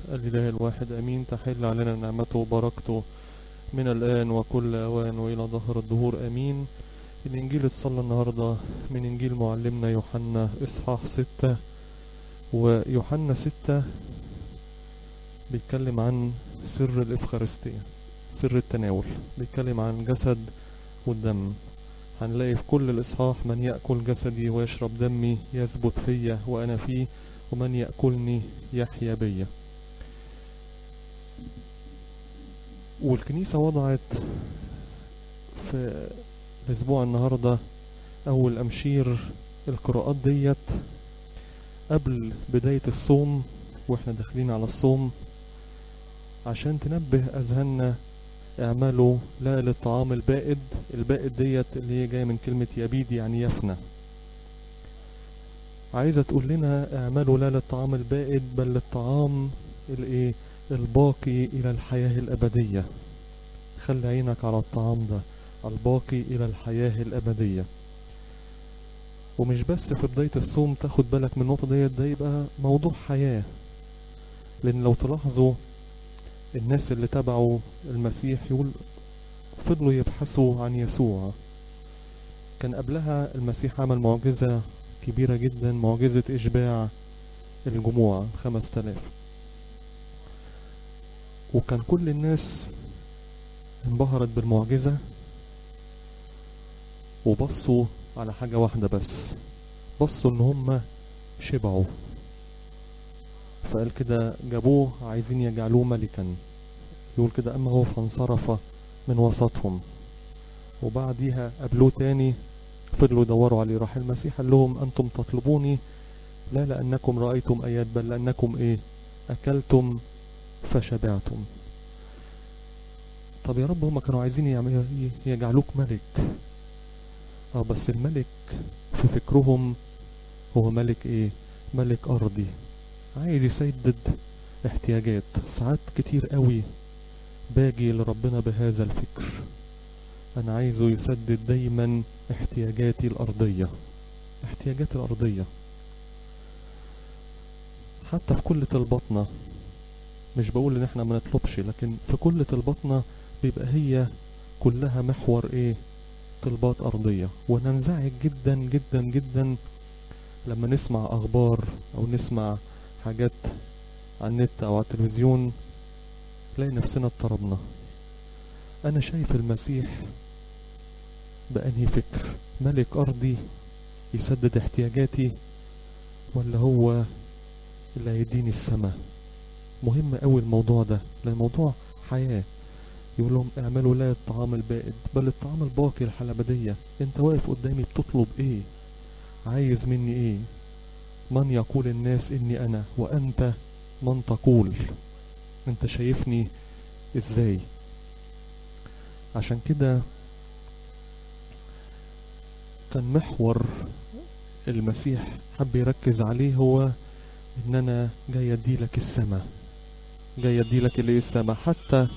الإله الواحد أمين تحل علينا نعمته وبركته من الآن وكل أوان وإلى ظهر الدهور أمين الإنجيل اتصلى النهاردة من إنجيل معلمنا يوحنا إصحاح ستة ويوحنا ستة بيتكلم عن سر الإفخارستية سر التناول بيتكلم عن جسد والدم هنلاقي في كل الإصحاح من يأكل جسدي ويشرب دمي يثبت فيا وأنا فيه ومن يأكلني يحيا بيا والكنيسة وضعت في الأسبوع النهاردة أول أمشير القراءات ديت قبل بداية الصوم وإحنا داخلين على الصوم عشان تنبه أذهاننا اعملوا لا للطعام البائد البائد ديت اللي هي جاية من كلمة يبيد يعني يفنى عايزة تقول لنا اعملوا لا للطعام البائد بل للطعام الايه الباقي الى الحياة الابدية خلي عينك على الطعام ده الباقي الى الحياة الابدية ومش بس في بداية الصوم تاخد بالك من النقطة ديت ده يبقى موضوع حياة لان لو تلاحظوا الناس اللي تبعوا المسيح يقول فضلوا يبحثوا عن يسوع كان قبلها المسيح عمل معجزة كبيرة جدا معجزة إشباع الجموع خمس تلاف وكان كل الناس انبهرت بالمعجزة وبصوا على حاجة واحدة بس بصوا ان هم شبعوا فقال كده جابوه عايزين يجعلوه ملكا يقول كده اما هو فانصرف من وسطهم وبعديها قابلوه تاني فضلوا يدوروا عليه راح المسيح قال لهم انتم تطلبوني لا لانكم رايتم ايات بل لانكم ايه اكلتم فشبعتم طب يا رب هم كانوا عايزين يعملوا يجعلوك ملك اه بس الملك في فكرهم هو ملك ايه ملك ارضي عايز يسدد احتياجات ساعات كتير قوي باجي لربنا بهذا الفكر انا عايزه يسدد دايما احتياجاتي الارضية احتياجاتي الارضية حتى في كل طلباتنا مش بقول ان احنا ما نطلبش لكن في كل طلباتنا بيبقى هي كلها محور ايه طلبات ارضية وننزعج جدا جدا جدا لما نسمع اخبار او نسمع حاجات على النت او على التلفزيون تلاقي نفسنا اضطربنا انا شايف المسيح بأنهي فكر ملك ارضي يسدد احتياجاتي ولا هو اللي هيديني السماء مهم قوي الموضوع ده لان الموضوع حياة يقول لهم اعملوا لا الطعام البائد بل الطعام الباقي الحلبدية انت واقف قدامي بتطلب ايه عايز مني ايه من يقول الناس اني انا وانت من تقول انت شايفني ازاي عشان كده كان محور المسيح حب يركز عليه هو ان انا جاي اديلك السماء جاي اديلك الايه السماء حتى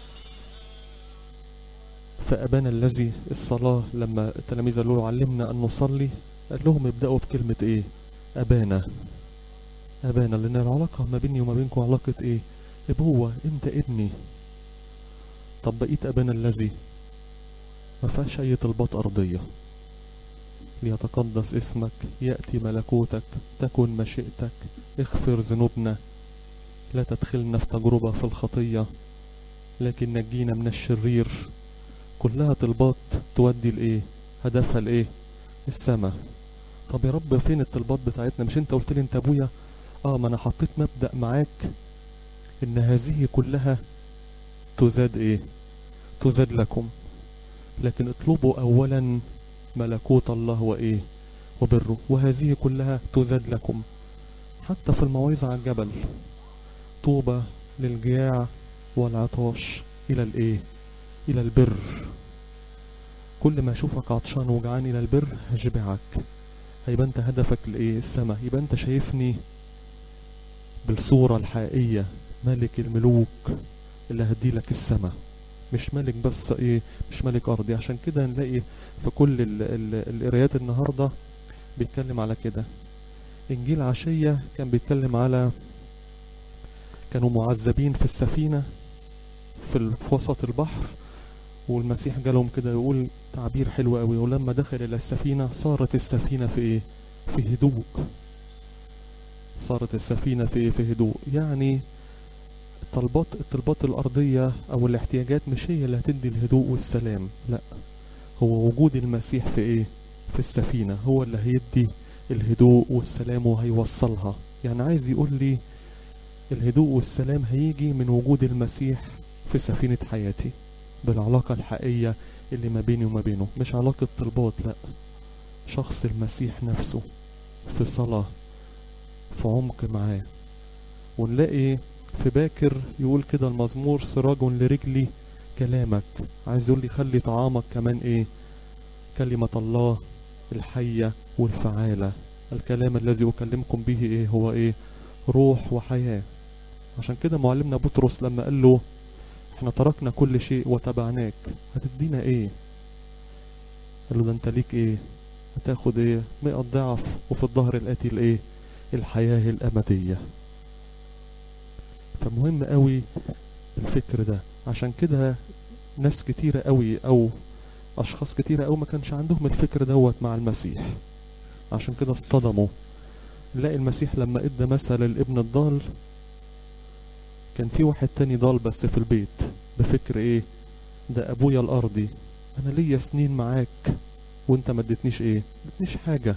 فأبانا الذي الصلاة لما التلاميذ قالوا له علمنا أن نصلي قال لهم ابدأوا بكلمة إيه أبانا أبانا لأن العلاقة ما بيني وما بينكم علاقة إيه أبوة أنت ابني طب بقيت أبانا الذي ما فيهاش أي طلبات أرضية ليتقدس اسمك يأتي ملكوتك تكن مشيئتك اغفر ذنوبنا لا تدخلنا في تجربة في الخطية لكن نجينا من الشرير كلها طلبات تودي لإيه هدفها لإيه السماء طب يا رب فين الطلبات بتاعتنا مش انت قلت لي انت ابويا اه ما انا حطيت مبدأ معاك ان هذه كلها تزاد ايه تزاد لكم لكن اطلبوا اولا ملكوت الله وايه وبره وهذه كلها تزاد لكم حتى في الموعظة على الجبل طوبى للجياع والعطاش الى الايه الى البر كل ما اشوفك عطشان وجعان الى البر هشبعك هيبقى انت هدفك لايه السماء يبقى انت شايفني بالصورة الحقيقية ملك الملوك اللي هديلك السماء مش ملك بس ايه مش ملك ارضي عشان كده نلاقي في كل ال ال القرايات النهاردة بيتكلم على كده انجيل عشية كان بيتكلم على كانوا معذبين في السفينة في ال- في وسط البحر والمسيح جالهم كده يقول تعبير حلو قوي ولما دخل الى السفينة صارت السفينة في ايه في هدوء صارت السفينة في ايه في هدوء يعني الطلبات الطلبات الأرضية أو الاحتياجات مش هي اللي هتدي الهدوء والسلام لا هو وجود المسيح في ايه في السفينة هو اللي هيدي الهدوء والسلام وهيوصلها يعني عايز يقول لي الهدوء والسلام هيجي من وجود المسيح في سفينة حياتي بالعلاقة الحقيقية اللي ما بيني وما بينه مش علاقة طلبات لا شخص المسيح نفسه في صلاة في عمق معاه ونلاقي في باكر يقول كده المزمور سراج لرجلي كلامك عايز يقول لي خلي طعامك كمان ايه كلمة الله الحية والفعالة الكلام الذي أكلمكم به ايه هو ايه روح وحياة عشان كده معلمنا بطرس لما قال له احنا تركنا كل شيء وتبعناك هتدينا ايه قال له ده انت ليك ايه هتاخد ايه مئة ضعف وفي الظهر الاتي الايه الحياة الابدية فمهم قوي الفكر ده عشان كده ناس كتيرة قوي او اشخاص كتيرة قوي ما كانش عندهم الفكر دوت مع المسيح عشان كده اصطدموا نلاقي المسيح لما ادى مثل الابن الضال كان في واحد تاني ضال بس في البيت بفكر ايه ده ابويا الارضي انا ليا سنين معاك وانت ما اديتنيش ايه ما اديتنيش حاجة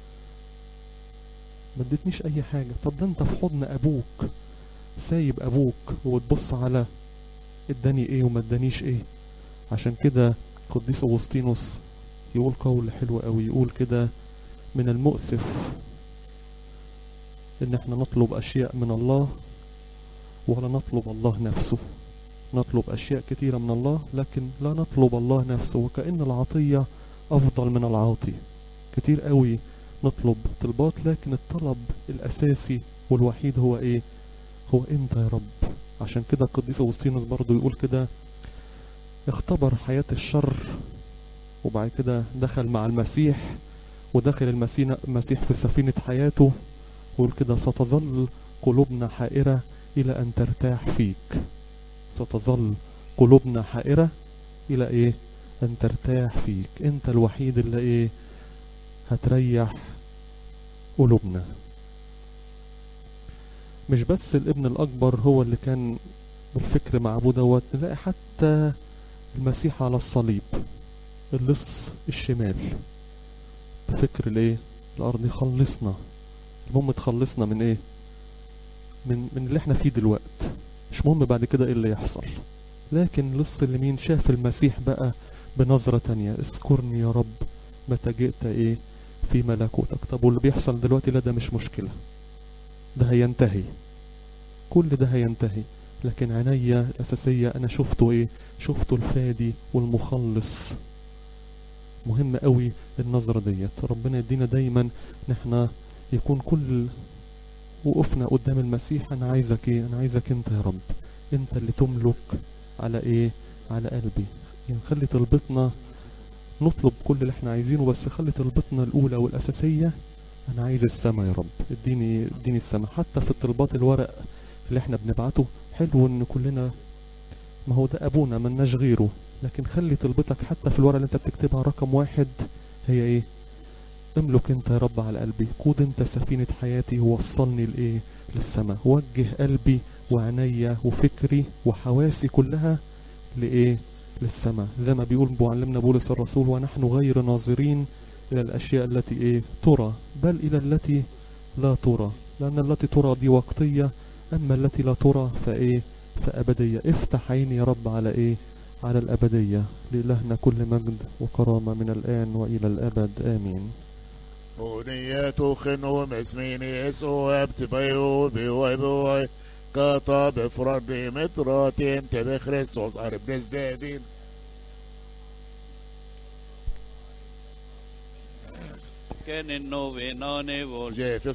ما اديتنيش اي حاجة طب ده انت في حضن ابوك سايب ابوك وتبص على اداني ايه وما ادانيش ايه عشان كده قديس اغسطينوس يقول قول حلو قوي يقول كده من المؤسف ان احنا نطلب اشياء من الله ولا نطلب الله نفسه نطلب اشياء كتيرة من الله لكن لا نطلب الله نفسه وكأن العطية افضل من العاطي كتير قوي نطلب طلبات لكن الطلب الاساسي والوحيد هو ايه هو انت يا رب عشان كده القديس اغسطينوس برضو يقول كده اختبر حياة الشر وبعد كده دخل مع المسيح ودخل المسيح المسيح في سفينة حياته ويقول كده ستظل قلوبنا حائرة إلى أن ترتاح فيك ستظل قلوبنا حائرة إلى إيه أن ترتاح فيك أنت الوحيد اللي إيه هتريح قلوبنا مش بس الابن الأكبر هو اللي كان بالفكر مع أبوه دوت نلاقي حتى المسيح على الصليب اللص الشمال بفكر الايه الارض خلصنا المهم تخلصنا من ايه من من اللي احنا فيه دلوقت مش مهم بعد كده ايه اللي يحصل لكن لص اليمين شاف المسيح بقى بنظرة تانية اذكرني يا رب متى جئت ايه في ملكوتك طب واللي بيحصل دلوقتي لا ده مش مشكلة ده هينتهي كل ده هينتهي لكن عينيا الأساسية أنا شفته إيه شفته الفادي والمخلص مهم قوي النظرة ديت ربنا يدينا دايما نحنا يكون كل وقفنا قدام المسيح أنا عايزك إيه أنا عايزك أنت يا رب أنت اللي تملك على إيه على قلبي يعني خلي طلبتنا نطلب كل اللي احنا عايزينه بس خلي طلبتنا الأولى والأساسية أنا عايز السما يا رب اديني اديني السما حتى في الطلبات الورق اللي احنا بنبعته حلو ان كلنا ما هو ده ابونا ملناش غيره لكن خلي طلبتك حتى في الورقه اللي انت بتكتبها رقم واحد هي ايه املك انت يا رب على قلبي قود انت سفينة حياتي ووصلني لايه للسماء وجه قلبي وعينيا وفكري وحواسي كلها لايه للسماء زي ما بيقول معلمنا بولس الرسول ونحن غير ناظرين الى الاشياء التي ايه ترى بل الى التي لا ترى لان التي ترى دي وقتيه أما التي لا ترى فإيه فأبدية افتح عيني يا رب على إيه على الأبدية لإلهنا كل مجد وكرامة من الآن وإلى الأبد آمين Odijetu chenu mesmini Jesu ebtibayu biwaj biwaj kata befradi metratim tebe Christos arbnes dedin. Che nel nove nove volte. Že